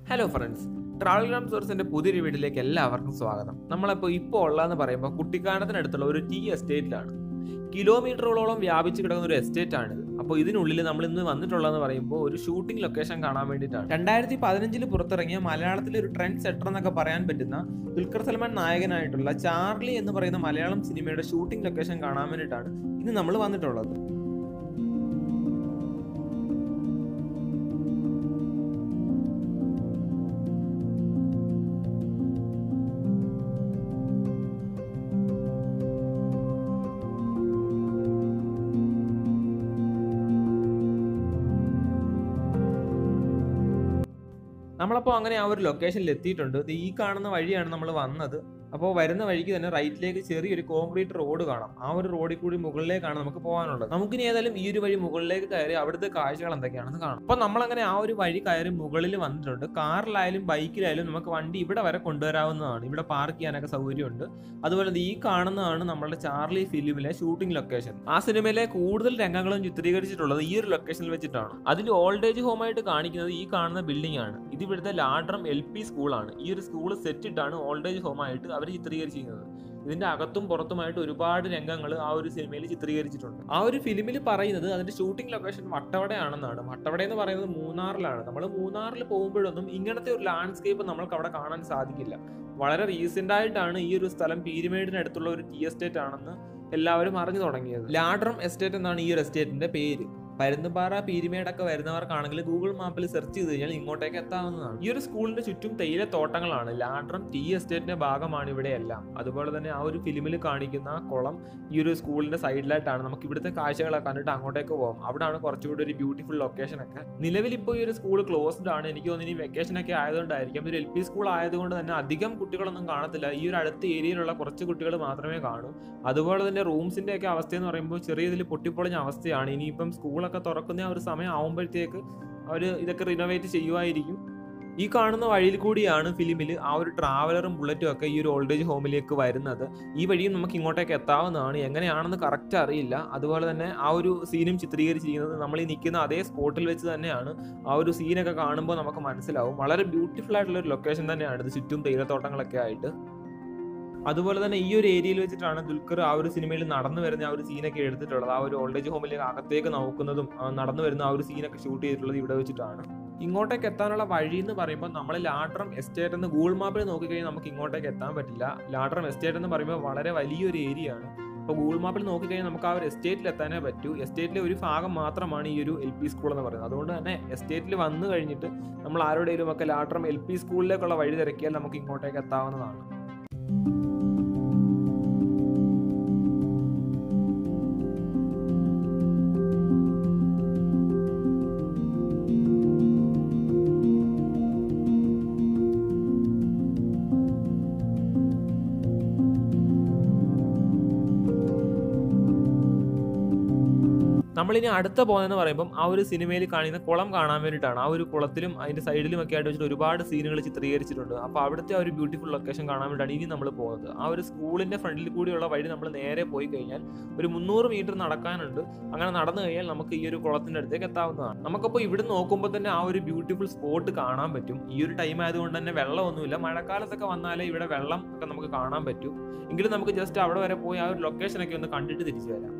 hello friends travel gram സോഴ്സിന്റെ പുതിയൊരു വീട്ടിലേക്ക് എല്ലാവർക്കും സ്വാഗതം നമ്മളിപ്പോൾ ഇപ്പോൾ ഉള്ളതെന്ന് പറയുമ്പോൾ കുട്ടിക്കാനത്തിനടുത്തുള്ള ഒരു ടീ എസ്റ്റേറ്റിലാണ് കിലോമീറ്ററുകളോളം വ്യാപിച്ചു കിടക്കുന്ന ഒരു എസ്റ്റേറ്റ് ആണിത് അപ്പോൾ ഇതിനുള്ളിൽ നമ്മൾ ഇന്ന് വന്നിട്ടുള്ളതെന്ന് പറയുമ്പോൾ ഒരു ഷൂട്ടിംഗ് ലൊക്കേഷൻ കാണാൻ വേണ്ടിയിട്ടാണ് രണ്ടായിരത്തി പതിനഞ്ചിൽ പുറത്തിറങ്ങിയ മലയാളത്തിലെ ഒരു ട്രെൻഡ് സെറ്റർ എന്നൊക്കെ പറയാൻ പറ്റുന്ന ദുൽഖർ സൽമാൻ നായകനായിട്ടുള്ള ചാർലി എന്ന് പറയുന്ന മലയാളം സിനിമയുടെ ഷൂട്ടിംഗ് ലൊക്കേഷൻ കാണാൻ വേണ്ടിയിട്ടാണ് ഇന്ന് നമ്മൾ വന്നിട്ടുള്ളത് നമ്മളപ്പോൾ അങ്ങനെ ആ ഒരു ലൊക്കേഷനിൽ എത്തിയിട്ടുണ്ട് ഇത് ഈ കാണുന്ന വഴിയാണ് നമ്മൾ വന്നത് അപ്പോൾ വരുന്ന വഴിക്ക് തന്നെ റൈറ്റിലേക്ക് ചെറിയൊരു കോൺക്രീറ്റ് റോഡ് കാണാം ആ ഒരു റോഡിൽ കൂടി മുകളിലേക്കാണ് നമുക്ക് പോകാനുള്ളത് നമുക്കിനി ഏതായാലും ഈ ഒരു വഴി മുകളിലേക്ക് കയറി അവിടുത്തെ കാഴ്ചകൾ എന്തൊക്കെയാണെന്ന് കാണാം അപ്പോൾ നമ്മളങ്ങനെ ആ ഒരു വഴി കയറി മുകളിൽ വന്നിട്ടുണ്ട് കാറിലായാലും ബൈക്കിലായാലും നമുക്ക് വണ്ടി ഇവിടെ വരെ കൊണ്ടുവരാവുന്നതാണ് ഇവിടെ പാർക്ക് ചെയ്യാനൊക്കെ സൗകര്യമുണ്ട് അതുപോലെ ഈ കാണുന്നതാണ് നമ്മുടെ ചാർലി ഫിലിമിലെ ഷൂട്ടിംഗ് ലൊക്കേഷൻ ആ സിനിമയിലെ കൂടുതൽ രംഗങ്ങളും ചിത്രീകരിച്ചിട്ടുള്ളത് ഈ ഒരു ലൊക്കേഷനിൽ വെച്ചിട്ടാണ് അതിൽ ഓൾഡ് ഏജ് ഹോമായിട്ട് കാണിക്കുന്നത് ഈ കാണുന്ന ബിൽഡിംഗ് ആണ് ഇത് ഇവിടുത്തെ ലാഡ്രം എൽ പി സ്കൂളാണ് ഈ ഒരു സ്കൂൾ സെറ്റിട്ടാണ് ഓൾഡ് ഏജ് ഹോമായിട്ട് അവർ ചിത്രീകരിച്ചിരിക്കുന്നത് ഇതിന്റെ അകത്തും പുറത്തുമായിട്ട് ഒരുപാട് രംഗങ്ങൾ ആ ഒരു സിനിമയിൽ ചിത്രീകരിച്ചിട്ടുണ്ട് ആ ഒരു ഫിലിമിൽ പറയുന്നത് അതിന്റെ ഷൂട്ടിംഗ് ലൊക്കേഷൻ വട്ടവടയാണെന്നാണ് വട്ടവട എന്ന് പറയുന്നത് മൂന്നാറിലാണ് നമ്മൾ മൂന്നാറിൽ പോകുമ്പോഴൊന്നും ഇങ്ങനത്തെ ഒരു ലാൻഡ്സ്കേപ്പ് നമ്മൾക്ക് അവിടെ കാണാൻ സാധിക്കില്ല വളരെ റീസെന്റ് ആയിട്ടാണ് ഈ ഒരു സ്ഥലം പീരിമേഡിനടുത്തുള്ള ഒരു ടീ എസ്റ്റേറ്റ് ആണെന്ന് എല്ലാവരും അറിഞ്ഞു തുടങ്ങിയത് ലാഡ്രം എസ്റ്റേറ്റ് എന്നാണ് ഈ ഒരു എസ്റ്റേറ്റിന്റെ പേര് പരുന്തുപാറ പീരിമേടൊക്കെ വരുന്നവർക്കാണെങ്കിൽ ഗൂഗിൾ മാപ്പിൽ സെർച്ച് ചെയ്ത് കഴിഞ്ഞാൽ ഇങ്ങോട്ടേക്ക് എത്താവുന്നതാണ് ഈ ഒരു സ്കൂളിന്റെ ചുറ്റും തേയില തോട്ടങ്ങളാണ് ലാഡ്രം ടീ എസ്റ്റേറ്റിന്റെ ഭാഗമാണ് ഇവിടെ എല്ലാം അതുപോലെ തന്നെ ആ ഒരു ഫിലിമിൽ കാണിക്കുന്ന ആ കുളം ഈ ഒരു സ്കൂളിന്റെ സൈഡിലായിട്ടാണ് നമുക്ക് ഇവിടുത്തെ കാഴ്ചകളൊക്കെ കണ്ടിട്ട് അങ്ങോട്ടേക്ക് പോകാം അവിടെയാണ് കുറച്ചുകൂടി ഒരു ബ്യൂട്ടിഫുൾ ലൊക്കേഷൻ ഒക്കെ നിലവിൽ ഇപ്പോൾ ഈ ഒരു സ്കൂൾ ക്ലോസ്ഡ് ആണ് എനിക്ക് തോന്നുന്നു ഈ വെക്കേഷൻ ഒക്കെ ആയതുകൊണ്ടായിരിക്കും ഒരു എൽ പി സ്കൂൾ ആയതുകൊണ്ട് തന്നെ അധികം കുട്ടികളൊന്നും കാണത്തില്ല ഈ ഒരു അടുത്ത ഏരിയയിലുള്ള കുറച്ച് കുട്ടികൾ മാത്രമേ കാണൂ അതുപോലെ തന്നെ റൂംസിന്റെ ഒക്കെ അവസ്ഥ എന്ന് പറയുമ്പോൾ ചെറിയ ഇതിൽ പൊട്ടിപ്പൊളിഞ്ഞ അവസ്ഥയാണ് ഇനിയിപ്പം സ്കൂളൊക്കെ തുറക്കുന്ന ആ ഒരു സമയം ആവുമ്പോഴത്തേക്ക് അവർ ഇതൊക്കെ റിനോവേറ്റ് ചെയ്യുമായിരിക്കും ഈ കാണുന്ന വഴിയിൽ കൂടിയാണ് ഫിലിമിൽ ആ ഒരു ട്രാവലറും ബുള്ളറ്റും ഒക്കെ ഈ ഒരു ഓൾഡ് ഏജ് ഹോമിലേക്ക് വരുന്നത് ഈ വഴിയും നമുക്ക് ഇങ്ങോട്ടേക്ക് എത്താവുന്നതാണ് എങ്ങനെയാണെന്ന് കറക്റ്റ് അറിയില്ല അതുപോലെ തന്നെ ആ ഒരു സീനും ചിത്രീകരിച്ചിരിക്കുന്നത് നമ്മൾ ഈ നിൽക്കുന്ന അതേ സ്പോട്ടിൽ വെച്ച് തന്നെയാണ് ആ ഒരു സീനൊക്കെ കാണുമ്പോൾ നമുക്ക് മനസ്സിലാവും വളരെ ബ്യൂട്ടിഫുൾ ആയിട്ടുള്ള ഒരു ലൊക്കേഷൻ തന്നെയാണ് ഇത് ചുറ്റും തേയിലത്തോട്ടങ്ങളൊക്കെ ആയിട്ട് അതുപോലെ തന്നെ ഈ ഒരു ഏരിയയിൽ വെച്ചിട്ടാണ് ദുൽഖർ ആ ഒരു സിനിമയിൽ നടന്നു വരുന്ന ആ ഒരു സീനൊക്കെ എടുത്തിട്ടുള്ളത് ആ ഒരു ഓൾഡ് ഏജ് ഹോമിലേക്ക് അകത്തേക്ക് നോക്കുന്നതും ആ നടന്നു വരുന്ന ആ ഒരു സീനൊക്കെ ഷൂട്ട് ചെയ്തിട്ടുള്ളത് ഇവിടെ വെച്ചിട്ടാണ് ഇങ്ങോട്ടേക്ക് എത്താനുള്ള വഴി എന്ന് പറയുമ്പോൾ നമ്മൾ ലാഡ്രം എസ്റ്റേറ്റ് എന്ന് ഗൂഗിൾ മാപ്പിൽ നോക്കിക്കഴിഞ്ഞാൽ നമുക്ക് ഇങ്ങോട്ടേക്ക് എത്താൻ പറ്റില്ല ലാഡ്രം എസ്റ്റേറ്റ് എന്ന് പറയുമ്പോൾ വളരെ വലിയൊരു ഏരിയ ആണ് അപ്പോൾ ഗൂഗിൾ മാപ്പിൽ നോക്കിക്കഴിഞ്ഞാൽ നമുക്ക് ആ ഒരു എസ്റ്റേറ്റിൽ എത്താനേ പറ്റൂ എസ്റ്റേറ്റിലെ ഒരു ഭാഗം മാത്രമാണ് ഈ ഒരു എൽ പി സ്കൂൾ എന്ന് പറയുന്നത് അതുകൊണ്ട് തന്നെ എസ്റ്റേറ്റിൽ വന്നു കഴിഞ്ഞിട്ട് നമ്മൾ ആരുടെയും ഒക്കെ ലാഡ്രം എൽ പി സ്കൂളിലേക്കുള്ള വഴി തിരക്കിയാൽ നമുക്ക് ഇങ്ങോട്ടേക്ക് എത്താവുന്നതാണ് നമ്മളിനി അടുത്ത പോകുന്നതെന്ന് പറയുമ്പം ആ ഒരു സിനിമയിൽ കാണിക്കുന്ന കുളം കാണാൻ വേണ്ടിയിട്ടാണ് ആ ഒരു കുളത്തിലും അതിന്റെ സൈഡിലും ഒക്കെ ആയിട്ട് വെച്ചിട്ട് ഒരുപാട് സീനുകൾ ചിത്രീകരിച്ചിട്ടുണ്ട് അപ്പോൾ അവിടുത്തെ ആ ഒരു ബ്യൂട്ടിഫുൾ ലൊക്കേഷൻ കാണാൻ വേണ്ടിയിട്ടാണ് ഇനി നമ്മൾ പോകുന്നത് ആ ഒരു സ്കൂളിന്റെ ഫ്രണ്ടിൽ കൂടിയുള്ള വഴി നമ്മൾ നേരെ പോയി കഴിഞ്ഞാൽ ഒരു മുന്നൂറ് മീറ്റർ നടക്കാനുണ്ട് അങ്ങനെ നടന്നു കഴിഞ്ഞാൽ നമുക്ക് ഈ ഒരു കുളത്തിന്റെ അടുത്തേക്ക് എത്താവുന്നതാണ് നമുക്കപ്പോൾ ഇവിടെ നോക്കുമ്പോൾ തന്നെ ആ ഒരു ബ്യൂട്ടിഫുൾ സ്പോട്ട് കാണാൻ പറ്റും ഈ ഒരു ടൈം ആയതുകൊണ്ട് തന്നെ വെള്ളമൊന്നുമില്ല മഴക്കാലത്തൊക്കെ വന്നാലേ ഇവിടെ വെള്ളം ഒക്കെ നമുക്ക് കാണാൻ പറ്റൂ എങ്കിലും നമുക്ക് ജസ്റ്റ് അവിടെ വരെ പോയി ആ ഒരു ലൊക്കേഷനൊക്കെ ഒന്ന് കണ്ടിട്ട് തിരിച്ചു വരാം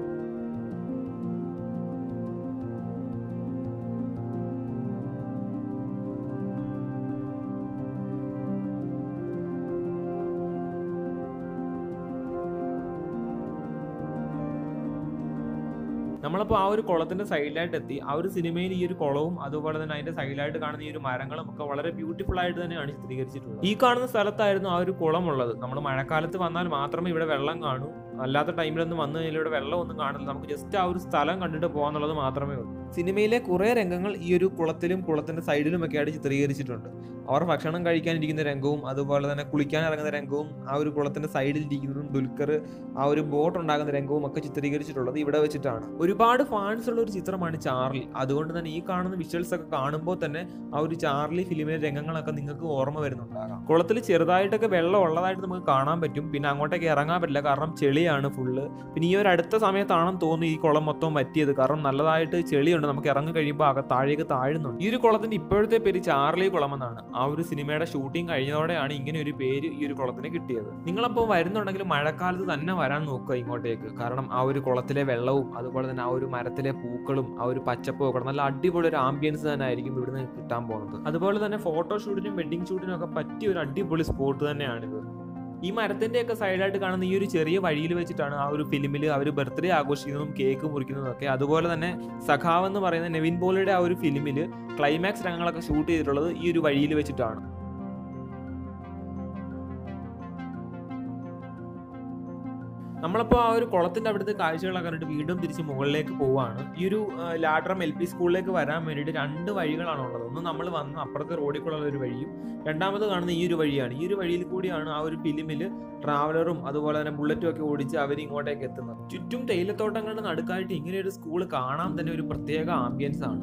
നമ്മളപ്പോൾ ആ ഒരു കുളത്തിന്റെ സൈഡിലായിട്ട് എത്തി ആ ഒരു സിനിമയിൽ ഈ ഒരു കുളവും അതുപോലെ തന്നെ അതിന്റെ സൈഡിലായിട്ട് കാണുന്ന ഈ ഒരു മരങ്ങളും ഒക്കെ വളരെ ബ്യൂട്ടിഫുൾ ആയിട്ട് തന്നെയാണ് ചിത്രീകരിച്ചിട്ടുള്ളത് ഈ കാണുന്ന സ്ഥലത്തായിരുന്നു ആ ഒരു കുളം ഉള്ളത് നമ്മൾ മഴക്കാലത്ത് വന്നാൽ മാത്രമേ ഇവിടെ വെള്ളം കാണൂ അല്ലാത്ത ടൈമിലൊന്നും വന്നു കഴിഞ്ഞാൽ ഇവിടെ വെള്ളം ഒന്നും കാണില്ല നമുക്ക് ജസ്റ്റ് ആ ഒരു സ്ഥലം കണ്ടിട്ട് പോകാന്നുള്ളത് മാത്രമേ ഉള്ളൂ സിനിമയിലെ കുറേ രംഗങ്ങൾ ഈ ഒരു കുളത്തിലും കുളത്തിന്റെ സൈഡിലും ഒക്കെ ആയിട്ട് ചിത്രീകരിച്ചിട്ടുണ്ട് അവർ ഭക്ഷണം കഴിക്കാനിരിക്കുന്ന രംഗവും അതുപോലെ തന്നെ കുളിക്കാൻ ഇറങ്ങുന്ന രംഗവും ആ ഒരു കുളത്തിന്റെ സൈഡിൽ ഇരിക്കുന്നതും ദുൽഖർ ആ ഒരു ബോട്ട് ഉണ്ടാകുന്ന രംഗവും ഒക്കെ ചിത്രീകരിച്ചിട്ടുള്ളത് ഇവിടെ വെച്ചിട്ടാണ് ഒരുപാട് ഫാൻസ് ഉള്ള ഒരു ചിത്രമാണ് ചാർലി അതുകൊണ്ട് തന്നെ ഈ കാണുന്ന വിഷ്വൽസ് ഒക്കെ കാണുമ്പോൾ തന്നെ ആ ഒരു ചാർലി ഫിലിമിലെ രംഗങ്ങളൊക്കെ നിങ്ങൾക്ക് ഓർമ്മ വരുന്നുണ്ടാകാം കുളത്തിൽ ചെറുതായിട്ടൊക്കെ വെള്ളം ഉള്ളതായിട്ട് നമുക്ക് കാണാൻ പറ്റും പിന്നെ അങ്ങോട്ടേക്ക് ഇറങ്ങാൻ പറ്റില്ല കാരണം ചെളി ചെളിയാണ് ഫുള്ള് പിന്നെ ഈ ഒരു അടുത്ത സമയത്താണെന്ന് തോന്നുന്നു ഈ കുളം മൊത്തം പറ്റിയത് കാരണം നല്ലതായിട്ട് ചെളിയുണ്ട് നമുക്ക് ഇറങ്ങി കഴിയുമ്പോൾ അക താഴേക്ക് താഴുന്നുണ്ട് ഈ ഒരു കുളത്തിന്റെ ഇപ്പോഴത്തെ പേര് ചാർലി കുളം എന്നാണ് ആ ഒരു സിനിമയുടെ ഷൂട്ടിംഗ് കഴിഞ്ഞതോടെയാണ് ഇങ്ങനെ ഒരു പേര് ഈ ഒരു കുളത്തിന് കിട്ടിയത് നിങ്ങളപ്പോൾ വരുന്നുണ്ടെങ്കിൽ മഴക്കാലത്ത് തന്നെ വരാൻ നോക്കുക ഇങ്ങോട്ടേക്ക് കാരണം ആ ഒരു കുളത്തിലെ വെള്ളവും അതുപോലെ തന്നെ ആ ഒരു മരത്തിലെ പൂക്കളും ആ ഒരു പച്ചപ്പും ഒക്കെ നല്ല അടിപൊളി ഒരു ആംബിയൻസ് തന്നെ ആയിരിക്കും ഇവിടുന്ന് കിട്ടാൻ പോകുന്നത് അതുപോലെ തന്നെ ഫോട്ടോഷൂട്ടിനും വെഡിങ് ഷൂട്ടിനും ഒക്കെ പറ്റിയ ഒരു അടിപൊളി സ്പോട്ട് തന്നെയാണിത് ഈ മരത്തിന്റെ ഒക്കെ സൈഡായിട്ട് കാണുന്ന ഈ ഒരു ചെറിയ വഴിയിൽ വെച്ചിട്ടാണ് ആ ഒരു ഫിലിമിൽ അവർ ബർത്ത്ഡേ ആഘോഷിക്കുന്നതും കേക്ക് മുറിക്കുന്നതും ഒക്കെ അതുപോലെ തന്നെ സഖാവ് എന്ന് പറയുന്ന നെവിൻ പോളിയുടെ ആ ഒരു ഫിലിമിൽ ക്ലൈമാക്സ് രംഗങ്ങളൊക്കെ ഷൂട്ട് ചെയ്തിട്ടുള്ളത് ഈ ഒരു വഴിയിൽ വെച്ചിട്ടാണ് നമ്മളപ്പോൾ ആ ഒരു കുളത്തിന്റെ അവിടുത്തെ കാഴ്ചകളൊക്കെ കണ്ടിട്ട് വീണ്ടും തിരിച്ച് മുകളിലേക്ക് പോവാണ് ഈ ഒരു ആ, ലാഡ്രം എൽ പി സ്കൂളിലേക്ക് വരാൻ വേണ്ടിയിട്ട് രണ്ട് വഴികളാണ് ഉള്ളത് ഒന്ന് നമ്മൾ വന്ന് അപ്പുറത്തെ റോഡിൽ കൂടെ ഉള്ള ഒരു വഴിയും രണ്ടാമത് കാണുന്ന ഈ ഒരു വഴിയാണ് ഈ ഒരു വഴിയിൽ കൂടിയാണ് ആ ഒരു ഫിലിമിൽ ട്രാവലറും അതുപോലെ തന്നെ ബുള്ളറ്റും ഒക്കെ ഓടിച്ച് അവർ ഇങ്ങോട്ടേക്ക് എത്തുന്നത് ചുറ്റും തേയിലത്തോട്ടങ്ങളുടെ നടുക്കായിട്ട് ഇങ്ങനെ ഒരു സ്കൂൾ കാണാൻ തന്നെ ഒരു പ്രത്യേക ആംബിയൻസ് ആണ്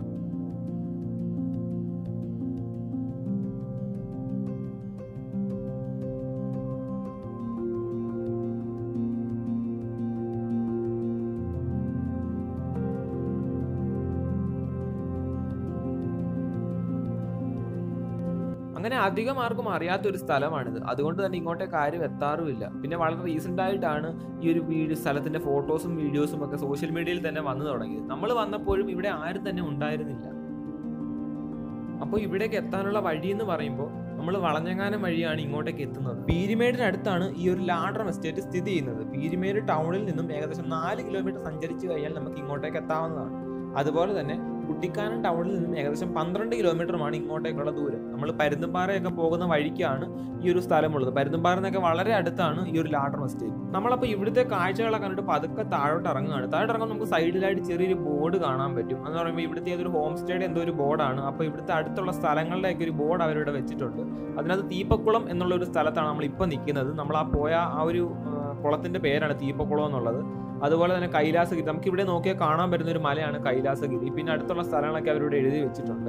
അങ്ങനെ അധികം ആർക്കും അറിയാത്ത ഒരു സ്ഥലമാണിത് അതുകൊണ്ട് തന്നെ ഇങ്ങോട്ടേക്ക് ആരും എത്താറുമില്ല പിന്നെ വളരെ റീസെന്റ് ആയിട്ടാണ് ഈ ഒരു വീഡിയോ സ്ഥലത്തിന്റെ ഫോട്ടോസും വീഡിയോസും ഒക്കെ സോഷ്യൽ മീഡിയയിൽ തന്നെ വന്നു തുടങ്ങിയത് നമ്മൾ വന്നപ്പോഴും ഇവിടെ ആരും തന്നെ ഉണ്ടായിരുന്നില്ല അപ്പോൾ ഇവിടേക്ക് എത്താനുള്ള വഴി എന്ന് പറയുമ്പോൾ നമ്മൾ വളഞ്ഞങ്ങാനം വഴിയാണ് ഇങ്ങോട്ടേക്ക് എത്തുന്നത് പീരിമേടിനടുത്താണ് ഈ ഒരു ലാഡ്രം എസ്റ്റേറ്റ് സ്ഥിതി ചെയ്യുന്നത് പീരിമേട് ടൗണിൽ നിന്നും ഏകദേശം നാല് കിലോമീറ്റർ സഞ്ചരിച്ചു കഴിഞ്ഞാൽ നമുക്ക് ഇങ്ങോട്ടേക്ക് എത്താവുന്നതാണ് അതുപോലെ തന്നെ കുട്ടിക്കാനം ടൗണിൽ നിന്നും ഏകദേശം പന്ത്രണ്ട് കിലോമീറ്ററുമാണ് ഇങ്ങോട്ടേക്കുള്ള ദൂരം നമ്മൾ പരുന്തുംപാറയൊക്കെ പോകുന്ന വഴിക്കാണ് ഈ ഒരു സ്ഥലമുള്ളത് പരുന്തുംപാറ എന്നൊക്കെ വളരെ അടുത്താണ് ഈ ഒരു ലാഡർ എസ്റ്റേറ്റ് നമ്മളപ്പോൾ ഇവിടുത്തെ കാഴ്ചകളൊക്കെ കണ്ടിട്ട് പതുക്കെ താഴോട്ട് ഇറങ്ങുകയാണ് താഴോട്ട് ഇറങ്ങുമ്പോൾ നമുക്ക് സൈഡിലായിട്ട് ചെറിയൊരു ബോർഡ് കാണാൻ പറ്റും എന്ന് പറയുമ്പോൾ ഇവിടുത്തെ ഏതൊരു ഹോം സ്റ്റേയുടെ എന്തോ ഒരു ബോർഡാണ് അപ്പോൾ ഇവിടുത്തെ അടുത്തുള്ള സ്ഥലങ്ങളുടെയൊക്കെ ഒരു ബോർഡ് അവരിവിടെ വെച്ചിട്ടുണ്ട് അതിനകത്ത് തീപ്പക്കുളം എന്നുള്ള ഒരു സ്ഥലത്താണ് നമ്മൾ ഇപ്പോൾ നിൽക്കുന്നത് നമ്മൾ ആ പോയ ആ ഒരു ആ, കുളത്തിന്റെ പേരാണ് തീപ്പക്കുളം എന്നുള്ളത് അതുപോലെ തന്നെ കൈലാസഗിരി നമുക്ക് ഇവിടെ നോക്കിയാൽ കാണാൻ പറ്റുന്ന ഒരു മലയാണ് കൈലാസഗിരി പിന്നെ അടുത്തുള്ള സ്ഥലങ്ങളൊക്കെ അവരിവിടെ എഴുതി വെച്ചിട്ടുണ്ട്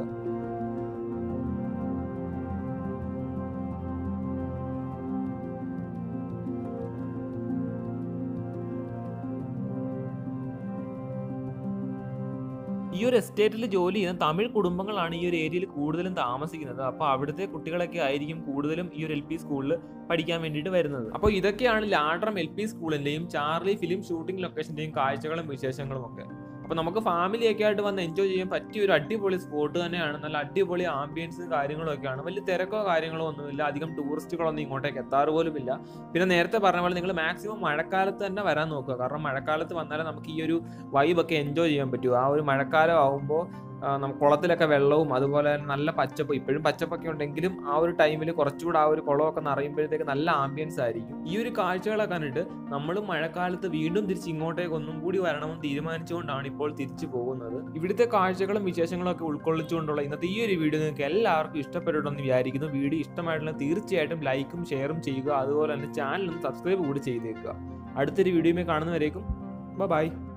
ഈ ഒരു എസ്റ്റേറ്റിൽ ജോലി ചെയ്യുന്ന തമിഴ് കുടുംബങ്ങളാണ് ഈ ഒരു ഏരിയയിൽ കൂടുതലും താമസിക്കുന്നത് അപ്പോൾ അവിടുത്തെ കുട്ടികളൊക്കെ ആയിരിക്കും കൂടുതലും ഈ ഒരു എൽ പി സ്കൂളിൽ പഠിക്കാൻ വേണ്ടിയിട്ട് വരുന്നത് അപ്പോൾ ഇതൊക്കെയാണ് ലാഡ്രം എൽ പി സ്കൂളിന്റെയും ചാർലി ഫിലിം ഷൂട്ടിംഗ് ലൊക്കേഷന്റെയും കാഴ്ചകളും വിശേഷങ്ങളും ഒക്കെ അപ്പോൾ നമുക്ക് ഫാമിലി ഒക്കെ ആയിട്ട് വന്ന് എൻജോയ് ചെയ്യാൻ പറ്റിയ ഒരു അടിപൊളി സ്പോട്ട് തന്നെയാണ് നല്ല അടിപൊളി ആംബിയൻസും കാര്യങ്ങളും ഒക്കെയാണ് വലിയ തിരക്കോ കാര്യങ്ങളോ ഒന്നുമില്ല അധികം ടൂറിസ്റ്റുകളൊന്നും ഇങ്ങോട്ടേക്ക് എത്താറ് പോലുമില്ല പിന്നെ നേരത്തെ പറഞ്ഞ പോലെ നിങ്ങൾ മാക്സിമം മഴക്കാലത്ത് തന്നെ വരാൻ നോക്കുക കാരണം മഴക്കാലത്ത് വന്നാലേ നമുക്ക് ഈ ഒരു വൈബൊക്കെ എൻജോയ് ചെയ്യാൻ പറ്റൂ ആ ഒരു മഴക്കാലം ആവുമ്പോൾ നമുക്ക് കുളത്തിലൊക്കെ വെള്ളവും അതുപോലെ തന്നെ നല്ല പച്ചപ്പ് ഇപ്പോഴും പച്ചപ്പൊക്കെ ഉണ്ടെങ്കിലും ആ ഒരു ടൈമിൽ കുറച്ചുകൂടെ ആ ഒരു കുളമൊക്കെ നിറയുമ്പോഴത്തേക്ക് നല്ല ആംബിയൻസ് ആയിരിക്കും ഈ ഒരു കാഴ്ചകളൊക്കെ കണ്ടിട്ട് നമ്മൾ മഴക്കാലത്ത് വീണ്ടും തിരിച്ച് ഇങ്ങോട്ടേക്ക് ഒന്നും കൂടി വരണമെന്ന് തീരുമാനിച്ചുകൊണ്ടാണ് ഇപ്പോൾ തിരിച്ചു പോകുന്നത് ഇവിടുത്തെ കാഴ്ചകളും വിശേഷങ്ങളും ഒക്കെ ഉൾക്കൊള്ളിച്ചുകൊണ്ടുള്ള ഇന്നത്തെ ഈ ഒരു വീഡിയോ നിങ്ങൾക്ക് എല്ലാവർക്കും ഇഷ്ടപ്പെട്ടിട്ടുണ്ടെന്ന് വിചാരിക്കുന്നു വീഡിയോ ഇഷ്ടമായിട്ടുള്ള തീർച്ചയായിട്ടും ലൈക്കും ഷെയറും ചെയ്യുക അതുപോലെ തന്നെ ചാനൽ ഒന്ന് സബ്സ്ക്രൈബ് കൂടി ചെയ്തേക്കുക അടുത്തൊരു വീഡിയോയിൽ കാണുന്നവരേക്കും ബൈ